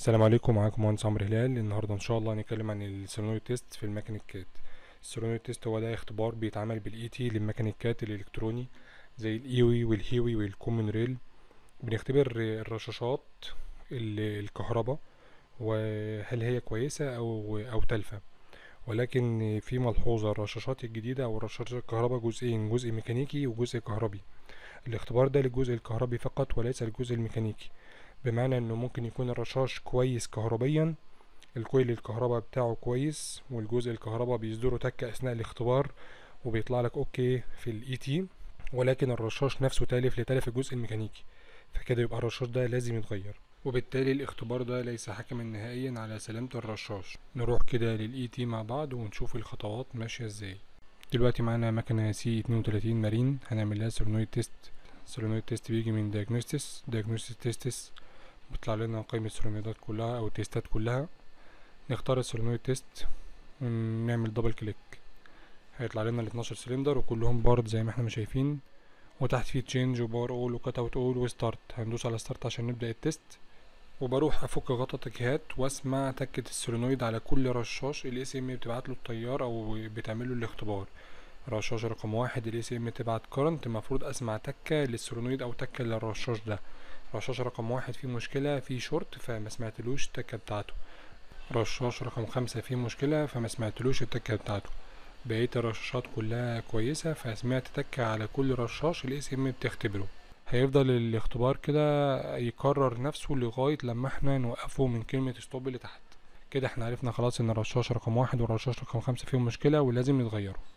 السلام عليكم معاكم مهندس عمرو هلال النهارده ان شاء الله هنتكلم عن السولنويد تيست في الميكانيكات السولنويد تيست هو ده اختبار بيتعمل بالاي تي للميكانيكات الالكتروني زي الايوي والهيوي والكومن ريل بنختبر الرشاشات ال- الكهرباء وهل هي كويسة او او تلفة ولكن في ملحوظة الرشاشات الجديدة او الرشاشات الكهرباء جزئين جزء ميكانيكي وجزء كهربي الاختبار ده للجزء الكهربي فقط وليس الجزء الميكانيكي بمعنى انه ممكن يكون الرشاش كويس كهربيا الكويل الكهرباء بتاعه كويس والجزء الكهرباء بيصدره تكة اثناء الاختبار وبيطلع لك اوكي في الاي تي ولكن الرشاش نفسه تالف لتلف الجزء الميكانيكي فكده يبقى الرشاش ده لازم يتغير وبالتالي الاختبار ده ليس حكما نهائيا على سلامة الرشاش نروح كده للاي تي مع بعض ونشوف الخطوات ماشية ازاي دلوقتي معانا مكنة سي 32 مارين هنعمل لها سولنويد تيست سولنويد تيست بيجي من دياجنوستس دياجنوستس تيستس بيطلع لنا قائمة السولنويدات كلها أو التيستات كلها نختار السولنويد تيست ونعمل دبل كليك هيطلع لنا ال 12 سلندر وكلهم بارد زي ما احنا ما شايفين وتحت فيه تشينج وبار اول وكات اوت اول وستارت هندوس على ستارت عشان نبدأ التيست وبروح افك غطا تكيهات واسمع تكة السولنويد على كل رشاش الاي سي ام بتبعت له التيار او بتعمل له الاختبار رشاش رقم واحد الاي سي ام تبعت كرنت المفروض اسمع تكة للسولنويد او تكة للرشاش ده رشاش رقم واحد فيه مشكلة فيه شورت فما سمعتلوش التكة بتاعته رشاش رقم خمسة فيه مشكلة فما سمعتلوش التكة بتاعته بقية الرشاشات كلها كويسة فسمعت تكة على كل رشاش الاي سي ام بتختبره هيفضل الاختبار كده يكرر نفسه لغاية لما احنا نوقفه من كلمة ستوب اللي تحت كده احنا عرفنا خلاص ان الرشاش رقم واحد والرشاش رقم خمسة فيهم مشكلة ولازم يتغيروا